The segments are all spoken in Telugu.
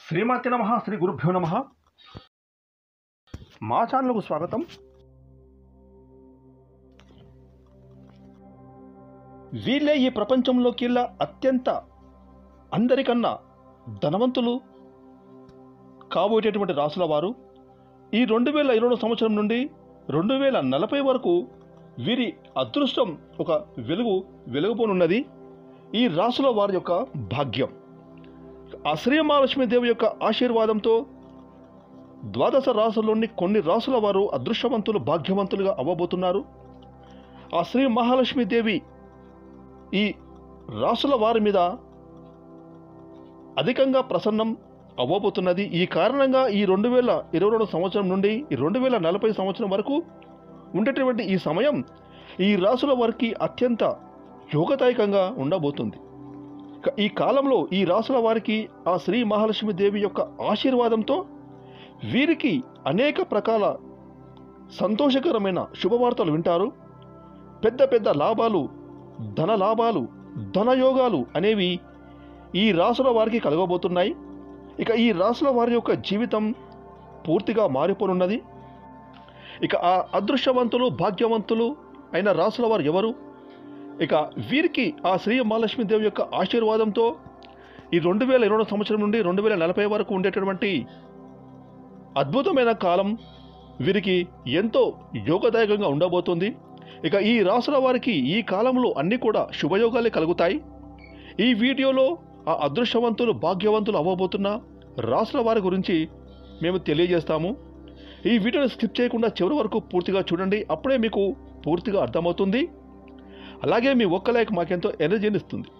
శ్రీమాతి నమ శ్రీ గురుభ్యో నమ మా ఛానల్కు స్వాగతం వీళ్ళే ఈ ప్రపంచంలోకెల్లా అత్యంత అందరికన్నా ధనవంతులు కాబోయేటటువంటి రాసుల వారు ఈ రెండు వేల ఇరవై సంవత్సరం నుండి రెండు వేల నలభై వరకు వీరి అదృష్టం ఒక వెలుగు వెలుగుపోనున్నది ఈ రాసుల వారి యొక్క భాగ్యం ఆ శ్రీ మహాలక్ష్మీదేవి యొక్క ఆశీర్వాదంతో ద్వాదశ రాసుల్లోని కొన్ని రాసుల వారు అదృష్టవంతులు భాగ్యవంతులుగా అవ్వబోతున్నారు ఆ శ్రీ మహాలక్ష్మీదేవి ఈ రాసుల వారి మీద అధికంగా ప్రసన్నం అవ్వబోతున్నది ఈ కారణంగా ఈ రెండు వేల ఇరవై రెండు సంవత్సరం నుండి ఈ రెండు వేల నలభై సంవత్సరం వరకు ఉండేటువంటి ఈ సమయం ఈ రాసుల వారికి అత్యంత యోగదాయకంగా ఉండబోతుంది ఇక ఈ కాలంలో ఈ రాసుల వారికి ఆ శ్రీ మహాలక్ష్మి దేవి యొక్క ఆశీర్వాదంతో వీరికి అనేక ప్రకాల సంతోషకరమైన శుభవార్తలు వింటారు పెద్ద పెద్ద లాభాలు ధన లాభాలు ధనయోగాలు అనేవి ఈ రాసుల వారికి కలగబోతున్నాయి ఇక ఈ రాసుల వారి యొక్క జీవితం పూర్తిగా మారిపోనున్నది ఇక ఆ అదృష్టవంతులు భాగ్యవంతులు అయిన రాసుల వారు ఎవరు ఇక వీరికి ఆ శ్రీ మహాలక్ష్మీదేవి యొక్క ఆశీర్వాదంతో ఈ రెండు వేల ఇరవై సంవత్సరం నుండి రెండు వేల నలభై వరకు ఉండేటటువంటి అద్భుతమైన కాలం వీరికి ఎంతో యోగదాయకంగా ఉండబోతుంది ఇక ఈ రాసుల వారికి ఈ కాలంలో అన్నీ కూడా శుభయోగాలే కలుగుతాయి ఈ వీడియోలో ఆ అదృష్టవంతులు భాగ్యవంతులు అవ్వబోతున్న రాసుల వారి గురించి మేము తెలియజేస్తాము ఈ వీడియోని స్కిప్ చేయకుండా చివరి వరకు పూర్తిగా చూడండి అప్పుడే మీకు పూర్తిగా అర్థమవుతుంది అలాగే మీ ఒక్క లైక్ మాకెంతో ఎనర్జీని ఇస్తుంది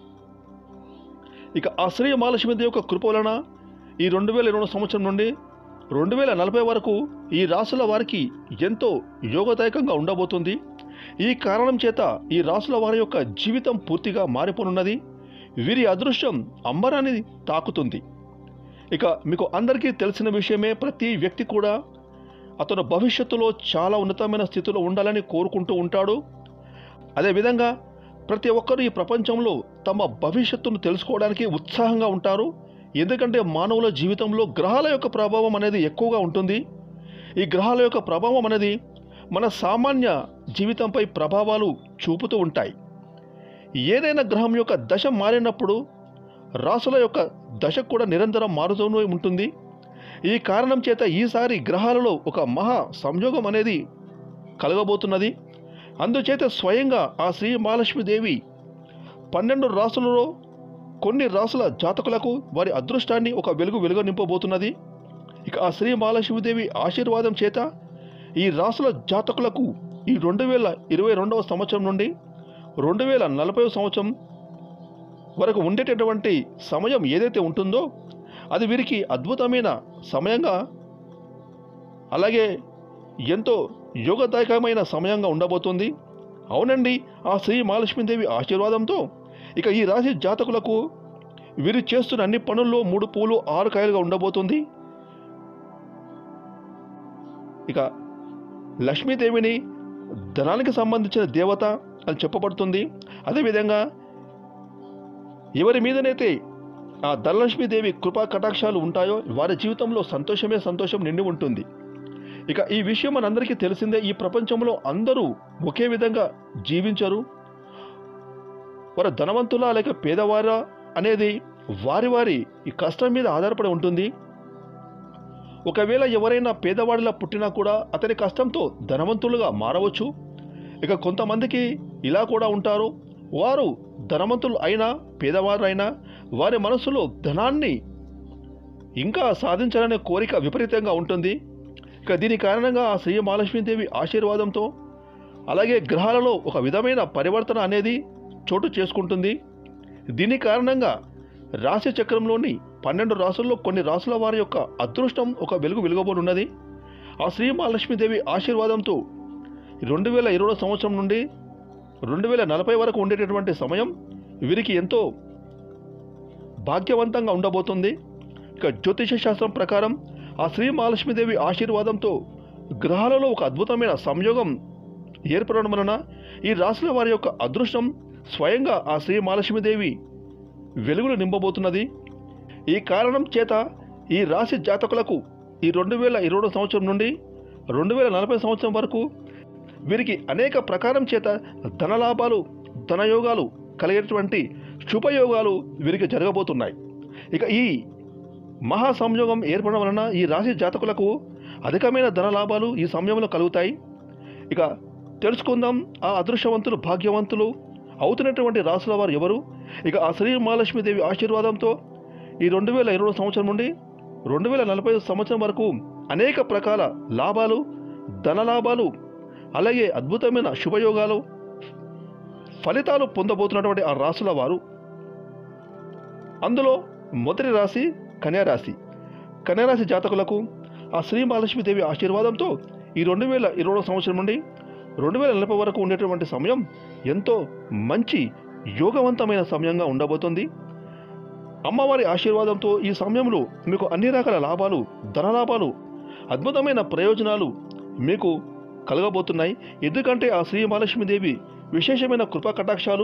ఇక ఆ శ్రీ మహాలక్ష్మీదేవి యొక్క కృప వలన ఈ రెండు వేల ఇరవై సంవత్సరం నుండి రెండు వేల నలభై వరకు ఈ రాసుల వారికి ఎంతో యోగదాయకంగా ఉండబోతుంది ఈ కారణం చేత ఈ రాసుల వారి యొక్క జీవితం పూర్తిగా మారిపోనున్నది వీరి అదృష్టం అంబరాన్ని తాకుతుంది ఇక మీకు అందరికీ తెలిసిన విషయమే ప్రతి వ్యక్తి కూడా అతను భవిష్యత్తులో చాలా ఉన్నతమైన స్థితిలో ఉండాలని కోరుకుంటూ ఉంటాడు అదేవిధంగా ప్రతి ఒక్కరు ఈ ప్రపంచంలో తమ భవిష్యత్తును తెలుసుకోవడానికి ఉత్సాహంగా ఉంటారు ఎందుకంటే మానవుల జీవితంలో గ్రహాల యొక్క ప్రభావం అనేది ఎక్కువగా ఉంటుంది ఈ గ్రహాల యొక్క ప్రభావం అనేది మన సామాన్య జీవితంపై ప్రభావాలు చూపుతూ ఉంటాయి ఏదైనా గ్రహం యొక్క దశ మారినప్పుడు రాసుల యొక్క దశ కూడా నిరంతరం మారుతూనే ఉంటుంది ఈ కారణం చేత ఈసారి గ్రహాలలో ఒక మహా సంయోగం అనేది కలగబోతున్నది అందుచేత స్వయంగా ఆ శ్రీ మహాలక్ష్మీదేవి పన్నెండు రాసులలో కొన్ని రాసుల జాతకులకు వారి అదృష్టాన్ని ఒక వెలుగు వెలుగు నింపబోతున్నది ఇక ఆ శ్రీ మహాలక్ష్మీదేవి ఆశీర్వాదం చేత ఈ రాసుల జాతకులకు ఈ రెండు వేల ఇరవై రెండవ సంవత్సరం నుండి రెండు వేల నలభై సంవత్సరం వరకు ఉండేటటువంటి సమయం ఏదైతే ఉంటుందో అది వీరికి అద్భుతమైన సమయంగా అలాగే ఎంతో యోగదాయకమైన సమయంగా ఉండబోతుంది అవునండి ఆ శ్రీ మహాలక్ష్మీదేవి ఆశీర్వాదంతో ఇక ఈ రాశి జాతకులకు వీరు చేస్తున్న అన్ని పనుల్లో మూడు పూలు ఆరు కాయలుగా ఉండబోతుంది ఇక లక్ష్మీదేవిని ధనానికి సంబంధించిన దేవత అని చెప్పబడుతుంది అదేవిధంగా ఎవరి మీదనైతే ఆ ధనలక్ష్మీదేవి కృపా కటాక్షాలు ఉంటాయో వారి జీవితంలో సంతోషమే సంతోషం నిండి ఉంటుంది ఇక ఈ విషయం మనందరికీ తెలిసిందే ఈ ప్రపంచంలో అందరూ ఒకే విధంగా జీవించరు వారు ధనవంతులా లేక పేదవారా అనేది వారి వారి ఈ కష్టం మీద ఆధారపడి ఉంటుంది ఒకవేళ ఎవరైనా పేదవాడిలా పుట్టినా కూడా అతని కష్టంతో ధనవంతులుగా మారవచ్చు ఇక కొంతమందికి ఇలా కూడా ఉంటారు వారు ధనవంతులు అయినా పేదవారు అయినా వారి మనసులో ధనాన్ని ఇంకా సాధించాలనే కోరిక విపరీతంగా ఉంటుంది ఇక దీని కారణంగా ఆ శ్రీ మహాలక్ష్మీదేవి ఆశీర్వాదంతో అలాగే గ్రహాలలో ఒక విధమైన పరివర్తన అనేది చోటు చేసుకుంటుంది దీని కారణంగా రాశి చక్రంలోని పన్నెండు రాసుల్లో కొన్ని రాసుల వారి యొక్క అదృష్టం ఒక వెలుగు వెలుగబోనున్నది ఆ శ్రీ మహాలక్ష్మీదేవి ఆశీర్వాదంతో రెండు వేల ఇరవై సంవత్సరం నుండి రెండు వేల నలభై వరకు ఉండేటటువంటి సమయం వీరికి ఎంతో భాగ్యవంతంగా ఉండబోతుంది ఇక జ్యోతిష శాస్త్రం ప్రకారం ఆ శ్రీ మహాలక్ష్మీదేవి ఆశీర్వాదంతో గ్రహాలలో ఒక అద్భుతమైన సంయోగం ఏర్పడడం వలన ఈ రాశుల వారి యొక్క అదృష్టం స్వయంగా ఆ శ్రీ మహాలక్ష్మీదేవి వెలుగులు నింపబోతున్నది ఈ కారణం చేత ఈ రాశి జాతకులకు ఈ రెండు వేల ఇరవై సంవత్సరం నుండి రెండు వేల నలభై సంవత్సరం వరకు వీరికి అనేక ప్రకారం చేత ధనలాభాలు ధనయోగాలు కలిగేటువంటి శుభయోగాలు వీరికి జరగబోతున్నాయి ఇక ఈ మహా సంయోగం ఏర్పడడం వలన ఈ రాశి జాతకులకు అధికమైన ధనలాభాలు ఈ సమయంలో కలుగుతాయి ఇక తెలుసుకుందాం ఆ అదృష్టవంతులు భాగ్యవంతులు అవుతున్నటువంటి రాసుల వారు ఎవరు ఇక ఆ శ్రీ మహాలక్ష్మీదేవి ఆశీర్వాదంతో ఈ రెండు వేల ఇరవై సంవత్సరం నుండి రెండు వేల నలభై సంవత్సరం వరకు అనేక ప్రకార లాభాలు ధనలాభాలు అలాగే అద్భుతమైన శుభయోగాలు ఫలితాలు పొందబోతున్నటువంటి ఆ రాసుల వారు అందులో మొదటి రాశి కన్యారాశి కన్యారాశి జాతకులకు ఆ శ్రీ మహాలక్ష్మీదేవి ఆశీర్వాదంతో ఈ రెండు వేల ఇరవై సంవత్సరం నుండి రెండు వేల నలభై వరకు ఉండేటువంటి సమయం ఎంతో మంచి యోగవంతమైన సమయంగా ఉండబోతుంది అమ్మవారి ఆశీర్వాదంతో ఈ సమయంలో మీకు అన్ని రకాల లాభాలు ధనలాభాలు అద్భుతమైన ప్రయోజనాలు మీకు కలగబోతున్నాయి ఎందుకంటే ఆ శ్రీ మహాలక్ష్మీదేవి విశేషమైన కృపా కటాక్షాలు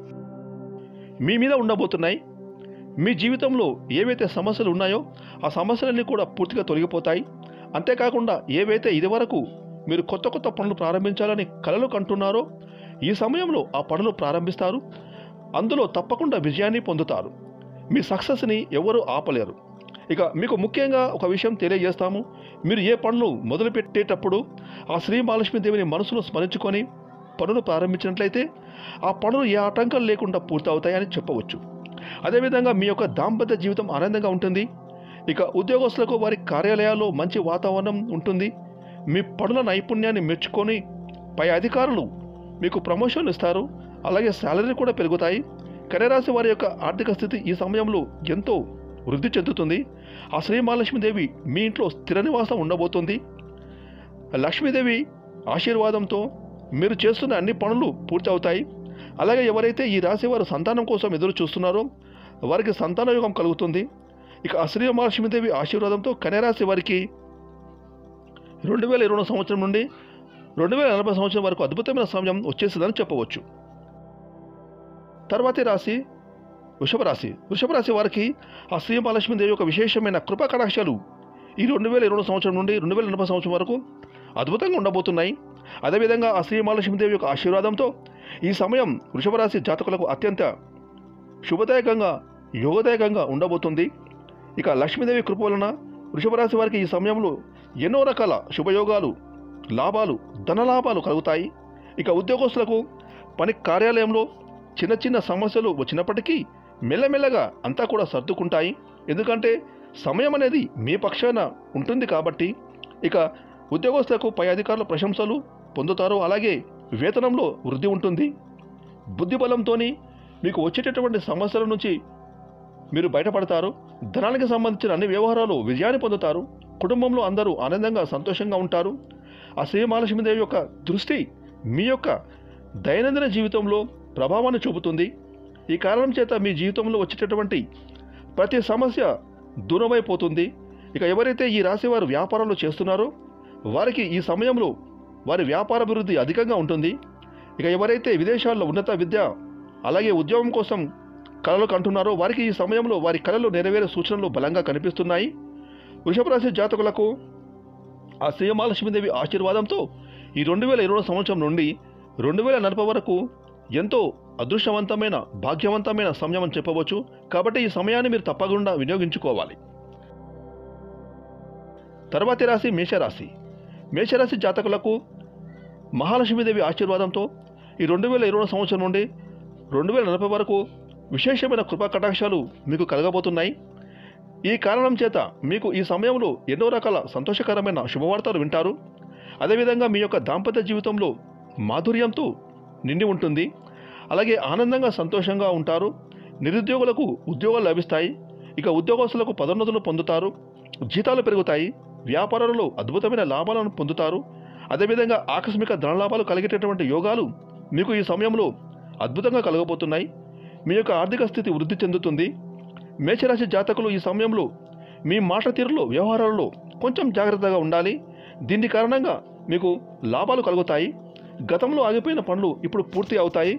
మీ మీద ఉండబోతున్నాయి మీ జీవితంలో ఏవైతే సమస్యలు ఉన్నాయో ఆ సమస్యలన్నీ కూడా పూర్తిగా తొలగిపోతాయి అంతేకాకుండా ఏవైతే ఇదివరకు మీరు కొత్త కొత్త పనులు ప్రారంభించాలని కలలు కంటున్నారో ఈ సమయంలో ఆ పనులు ప్రారంభిస్తారు అందులో తప్పకుండా విజయాన్ని పొందుతారు మీ సక్సెస్ని ఎవరు ఆపలేరు ఇక మీకు ముఖ్యంగా ఒక విషయం తెలియజేస్తాము మీరు ఏ పనులు మొదలుపెట్టేటప్పుడు ఆ శ్రీ మహాలక్ష్మీదేవిని మనసులో స్మరించుకొని పనులు ప్రారంభించినట్లయితే ఆ పనులు ఏ ఆటంకం లేకుండా పూర్తవుతాయని చెప్పవచ్చు అదేవిధంగా మీ యొక్క దాంపత్య జీవితం ఆనందంగా ఉంటుంది ఇక ఉద్యోగస్తులకు వారి కార్యాలయాల్లో మంచి వాతావరణం ఉంటుంది మీ పనుల నైపుణ్యాన్ని మెచ్చుకొని పై అధికారులు మీకు ప్రమోషన్ ఇస్తారు అలాగే శాలరీ కూడా పెరుగుతాయి కన్యరాశి వారి యొక్క ఆర్థిక స్థితి ఈ సమయంలో ఎంతో వృద్ధి చెందుతుంది ఆ శ్రీ మహాలక్ష్మీదేవి మీ ఇంట్లో స్థిర నివాసం ఉండబోతుంది లక్ష్మీదేవి ఆశీర్వాదంతో మీరు చేస్తున్న అన్ని పనులు పూర్తి అవుతాయి అలాగే ఎవరైతే ఈ రాశి వారు సంతానం కోసం ఎదురు చూస్తున్నారో వారికి సంతాన యోగం కలుగుతుంది ఇక ఆ శ్రీ మహాలక్ష్మీదేవి ఆశీర్వాదంతో కన్యరాశి వారికి రెండు వేల ఇరవై సంవత్సరం నుండి రెండు వేల నలభై సంవత్సరం వరకు అద్భుతమైన సమయం వచ్చేసిందని చెప్పవచ్చు తర్వాతి రాశి వృషభ రాశి వృషభ రాశి వారికి ఆ శ్రీ మహాలక్ష్మీదేవి యొక్క విశేషమైన కృపా కటాక్షాలు ఈ రెండు వేల ఇరవై సంవత్సరం నుండి రెండు వేల నలభై సంవత్సరం వరకు అద్భుతంగా ఉండబోతున్నాయి అదేవిధంగా ఆ శ్రీ మహాలక్ష్మీదేవి యొక్క ఆశీర్వాదంతో ఈ సమయం వృషభ రాశి జాతకులకు అత్యంత శుభదాయకంగా యోగదాయకంగా ఉండబోతుంది ఇక లక్ష్మీదేవి కృప వలన వృషభ రాశి వారికి ఈ సమయంలో ఎన్నో రకాల శుభయోగాలు లాభాలు ధనలాభాలు కలుగుతాయి ఇక ఉద్యోగస్తులకు పని కార్యాలయంలో చిన్న చిన్న సమస్యలు వచ్చినప్పటికీ మెల్లమెల్లగా అంతా కూడా సర్దుకుంటాయి ఎందుకంటే సమయం అనేది మీ పక్షాన ఉంటుంది కాబట్టి ఇక ఉద్యోగస్తులకు పై అధికారుల ప్రశంసలు పొందుతారు అలాగే వేతనంలో వృద్ధి ఉంటుంది బుద్ధి బలంతో మీకు వచ్చేటటువంటి సమస్యల నుంచి మీరు బయటపడతారు ధనానికి సంబంధించిన అన్ని వ్యవహారాలు విజయాన్ని పొందుతారు కుటుంబంలో అందరూ ఆనందంగా సంతోషంగా ఉంటారు ఆ శ్రీ మహాలక్ష్మీదేవి యొక్క దృష్టి మీ యొక్క దైనందిన జీవితంలో ప్రభావాన్ని చూపుతుంది ఈ కారణం చేత మీ జీవితంలో వచ్చేటటువంటి ప్రతి సమస్య దూరమైపోతుంది ఇక ఎవరైతే ఈ రాశి వారు వ్యాపారాలు చేస్తున్నారో వారికి ఈ సమయంలో వారి వ్యాపార అభివృద్ధి అధికంగా ఉంటుంది ఇక ఎవరైతే విదేశాల్లో ఉన్నత విద్య అలాగే ఉద్యోగం కోసం కళలు కంటున్నారో వారికి ఈ సమయంలో వారి కళలు నెరవేరే సూచనలు బలంగా కనిపిస్తున్నాయి వృషభ రాశి జాతకులకు ఆ శ్రీ మహాలక్ష్మీదేవి ఆశీర్వాదంతో ఈ రెండు వేల ఇరవై సంవత్సరం నుండి రెండు వేల నలభై వరకు ఎంతో అదృష్టవంతమైన భాగ్యవంతమైన సమయం అని చెప్పవచ్చు కాబట్టి ఈ సమయాన్ని మీరు తప్పకుండా వినియోగించుకోవాలి తర్వాతి రాశి మేషరాశి మేషరాశి జాతకులకు మహాలక్ష్మీదేవి ఆశీర్వాదంతో ఈ రెండు వేల ఇరవై సంవత్సరం నుండి రెండు వేల నలభై వరకు విశేషమైన కృపా కటాక్షాలు మీకు కలగబోతున్నాయి ఈ కారణం చేత మీకు ఈ సమయంలో ఎన్నో రకాల సంతోషకరమైన శుభవార్తలు వింటారు అదేవిధంగా మీ యొక్క దాంపత్య జీవితంలో మాధుర్యంతో నిండి ఉంటుంది అలాగే ఆనందంగా సంతోషంగా ఉంటారు నిరుద్యోగులకు ఉద్యోగాలు లభిస్తాయి ఇక ఉద్యోగస్తులకు పదోన్నతులు పొందుతారు జీతాలు పెరుగుతాయి వ్యాపారాలలో అద్భుతమైన లాభాలను పొందుతారు అదేవిధంగా ఆకస్మిక ధనలాభాలు కలిగేటటువంటి యోగాలు మీకు ఈ సమయంలో అద్భుతంగా కలగబోతున్నాయి మీ యొక్క ఆర్థిక స్థితి వృద్ధి చెందుతుంది మేషరాశి జాతకులు ఈ సమయంలో మీ మాట తీరులో వ్యవహారాలలో కొంచెం జాగ్రత్తగా ఉండాలి దీని కారణంగా మీకు లాభాలు కలుగుతాయి గతంలో ఆగిపోయిన పనులు ఇప్పుడు పూర్తి అవుతాయి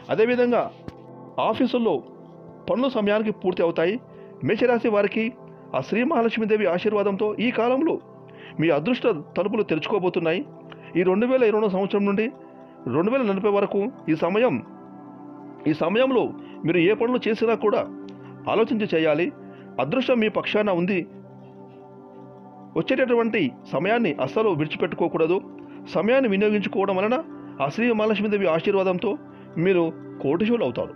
అదేవిధంగా ఆఫీసుల్లో పనులు సమయానికి పూర్తి అవుతాయి మేషరాశి వారికి ఆ శ్రీ మహాలక్ష్మీదేవి ఆశీర్వాదంతో ఈ కాలంలో మీ అదృష్ట తలుపులు తెరుచుకోబోతున్నాయి ఈ రెండు వేల ఇరవై సంవత్సరం నుండి రెండు వేల నలభై వరకు ఈ సమయం ఈ సమయంలో మీరు ఏ పనులు చేసినా కూడా ఆలోచించి చేయాలి అదృష్టం మీ పక్షాన ఉంది వచ్చేటటువంటి సమయాన్ని అస్సలు విడిచిపెట్టుకోకూడదు సమయాన్ని వినియోగించుకోవడం వలన ఆ శ్రీ మహాలక్ష్మీదేవి ఆశీర్వాదంతో మీరు కోటిశువులు అవుతారు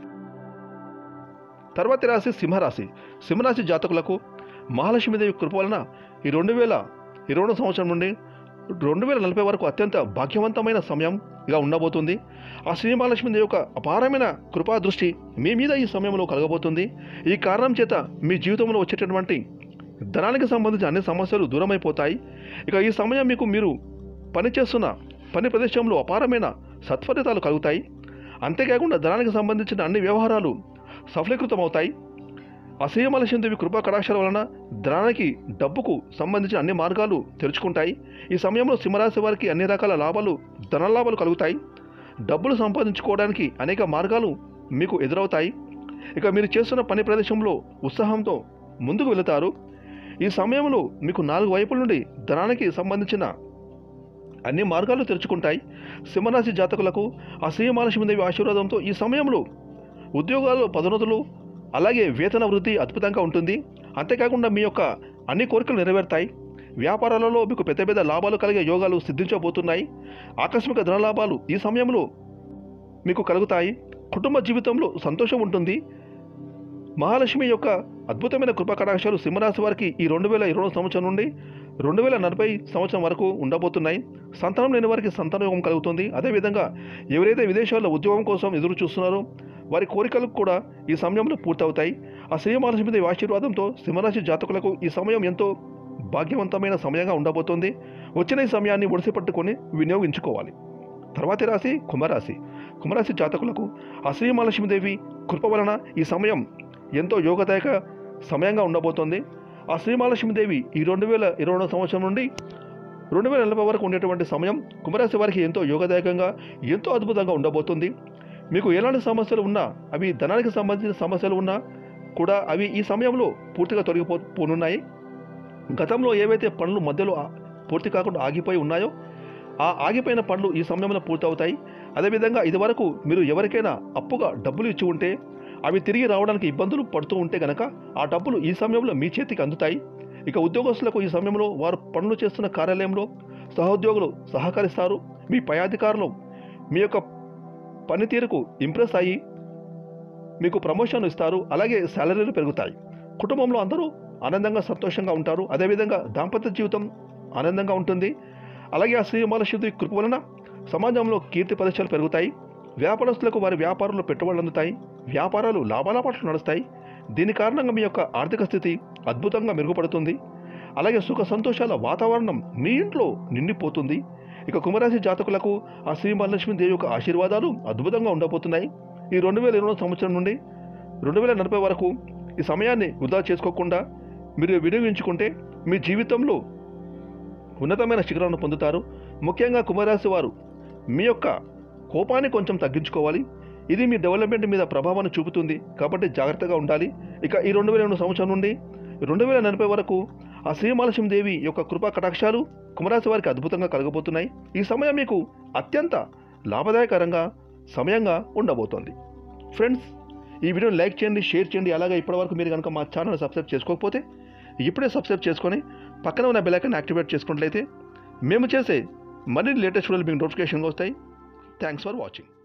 తర్వాతి రాశి సింహరాశి సింహరాశి జాతకులకు మహాలక్ష్మీదేవి కృప వలన ఈ రెండు వేల ఇరవై సంవత్సరం నుండి రెండు వేల నలభై వరకు అత్యంత భాగ్యవంతమైన సమయంగా ఉండబోతుంది ఆ శ్రీ మహాలక్ష్మీదేవి యొక్క అపారమైన కృపా దృష్టి మీ మీద ఈ సమయంలో కలగబోతుంది ఈ కారణం చేత మీ జీవితంలో వచ్చేటటువంటి ధనానికి సంబంధించిన అన్ని సమస్యలు దూరమైపోతాయి ఇక ఈ సమయం మీకు మీరు పనిచేస్తున్న పని ప్రదేశంలో అపారమైన సత్ఫలితాలు కలుగుతాయి అంతేకాకుండా ధనానికి సంబంధించిన అన్ని వ్యవహారాలు సఫలీకృతమవుతాయి అసీమలక్ష్మీదేవి కృపా కటాక్షాల వలన ధనానికి డబ్బుకు సంబంధించిన అన్ని మార్గాలు తెరుచుకుంటాయి ఈ సమయంలో సింహరాశి వారికి అన్ని రకాల లాభాలు ధనలాభాలు కలుగుతాయి డబ్బులు సంపాదించుకోవడానికి అనేక మార్గాలు మీకు ఎదురవుతాయి ఇక మీరు చేస్తున్న పని ప్రదేశంలో ఉత్సాహంతో ముందుకు వెళుతారు ఈ సమయంలో మీకు నాలుగు వైపుల నుండి ధనానికి సంబంధించిన అన్ని మార్గాలు తెరుచుకుంటాయి సింహరాశి జాతకులకు ఆ శ్రీ మహాలక్ష్మీదేవి ఆశీర్వాదంతో ఈ సమయంలో ఉద్యోగాల్లో పదోన్నతులు అలాగే వేతన వృద్ధి అద్భుతంగా ఉంటుంది అంతేకాకుండా మీ యొక్క అన్ని కోరికలు నెరవేరుతాయి వ్యాపారాలలో మీకు పెద్ద పెద్ద లాభాలు కలిగే యోగాలు సిద్ధించబోతున్నాయి ఆకస్మిక ధనలాభాలు ఈ సమయంలో మీకు కలుగుతాయి కుటుంబ జీవితంలో సంతోషం ఉంటుంది మహాలక్ష్మి యొక్క అద్భుతమైన కృపా కటాక్షాలు సింహరాశి వారికి ఈ రెండు వేల ఇరవై సంవత్సరం నుండి రెండు వేల నలభై సంవత్సరం వరకు ఉండబోతున్నాయి సంతానం లేని వారికి సంతాన యోగం కలుగుతుంది అదేవిధంగా ఎవరైతే విదేశాల్లో ఉద్యోగం కోసం ఎదురు చూస్తున్నారో వారి కోరికలు కూడా ఈ సమయంలో పూర్తవుతాయి ఆ శ్రీ మహాలక్ష్మీదేవి ఆశీర్వాదంతో సింహరాశి జాతకులకు ఈ సమయం ఎంతో భాగ్యవంతమైన సమయంగా ఉండబోతోంది వచ్చిన ఈ సమయాన్ని ఒడిసి పట్టుకొని వినియోగించుకోవాలి తర్వాతి రాశి కుంభరాశి కుంభరాశి జాతకులకు ఆ శ్రీ మహాలక్ష్మీదేవి కృప వలన ఈ సమయం ఎంతో యోగదాయక సమయంగా ఉండబోతోంది ఆ శ్రీ మహాలక్ష్మీదేవి ఈ రెండు వేల ఇరవై సంవత్సరం నుండి రెండు వేల నలభై వరకు ఉండేటువంటి సమయం కుంభరాశి వారికి ఎంతో యోగదాయకంగా ఎంతో అద్భుతంగా ఉండబోతుంది మీకు ఎలాంటి సమస్యలు ఉన్నా అవి ధనానికి సంబంధించిన సమస్యలు ఉన్నా కూడా అవి ఈ సమయంలో పూర్తిగా తొలగిపో పోనున్నాయి గతంలో ఏవైతే పనులు మధ్యలో ఆ- పూర్తి కాకుండా ఆగిపోయి ఉన్నాయో ఆ ఆగిపోయిన పనులు ఈ సమయంలో పూర్తవుతాయి అదేవిధంగా ఇదివరకు మీరు ఎవరికైనా అప్పుగా డబ్బులు ఇచ్చి ఉంటే అవి తిరిగి రావడానికి ఇబ్బందులు పడుతూ ఉంటే గనక ఆ డబ్బులు ఈ సమయంలో మీ చేతికి అందుతాయి ఇక ఉద్యోగస్తులకు ఈ సమయంలో వారు పనులు చేస్తున్న కార్యాలయంలో సహోద్యోగులు సహకరిస్తారు మీ పై అధికారులు మీ యొక్క పనితీరుకు ఇంప్రెస్ అయ్యి మీకు ప్రమోషన్ ఇస్తారు అలాగే శాలరీలు పెరుగుతాయి కుటుంబంలో అందరూ ఆనందంగా సంతోషంగా ఉంటారు అదేవిధంగా దాంపత్య జీవితం ఆనందంగా ఉంటుంది అలాగే ఆ శ్రీ మహాలక్ష్మి కృప వలన సమాజంలో కీర్తి ప్రదర్శనలు పెరుగుతాయి వ్యాపారస్తులకు వారి వ్యాపారంలో పెట్టుబడులు అందుతాయి వ్యాపారాలు లాభాల పట్ల నడుస్తాయి దీని కారణంగా మీ యొక్క ఆర్థిక స్థితి అద్భుతంగా మెరుగుపడుతుంది అలాగే సుఖ సంతోషాల వాతావరణం మీ ఇంట్లో నిండిపోతుంది ఇక కుంభరాశి జాతకులకు ఆ శ్రీ మహాలక్ష్మి దేవి యొక్క ఆశీర్వాదాలు అద్భుతంగా ఉండబోతున్నాయి ఈ రెండు వేల ఇరవై సంవత్సరం నుండి రెండు వేల నలభై వరకు ఈ సమయాన్ని వృధా చేసుకోకుండా మీరు వినియోగించుకుంటే మీ జీవితంలో ఉన్నతమైన శిఖరాలను పొందుతారు ముఖ్యంగా కుంభరాశి వారు మీ యొక్క కోపాన్ని కొంచెం తగ్గించుకోవాలి ఇది మీ డెవలప్మెంట్ మీద ప్రభావాన్ని చూపుతుంది కాబట్టి జాగ్రత్తగా ఉండాలి ఇక ఈ రెండు వేల రెండు సంవత్సరం నుండి రెండు వేల నలభై వరకు ఆ శ్రీమహాలక్ష్మి దేవి యొక్క కృపా కటాక్షాలు కుంభరాశి వారికి అద్భుతంగా కలగబోతున్నాయి ఈ సమయం మీకు అత్యంత లాభదాయకరంగా సమయంగా ఉండబోతోంది ఫ్రెండ్స్ ఈ వీడియోని లైక్ చేయండి షేర్ చేయండి అలాగే ఇప్పటివరకు మీరు కనుక మా ఛానల్ సబ్స్క్రైబ్ చేసుకోకపోతే ఇప్పుడే సబ్స్క్రైబ్ చేసుకొని పక్కన ఉన్న బెల్ ఐకాన్ యాక్టివేట్ చేసుకున్నట్లయితే మేము చేసే మరిన్ని లేటెస్ట్ వీడియోలు మీకు నోటిఫికేషన్గా వస్తాయి థ్యాంక్స్ ఫర్ వాచింగ్